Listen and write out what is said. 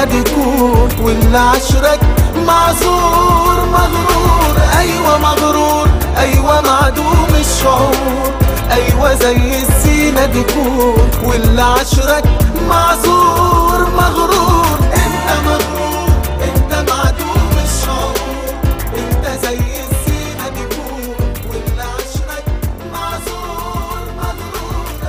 الزينة ديكور واللي عشرك معذور مغرور ايوه مغرور ايوه معدوم الشعور ايوه زي الزينة ديكور واللي عشرك معذور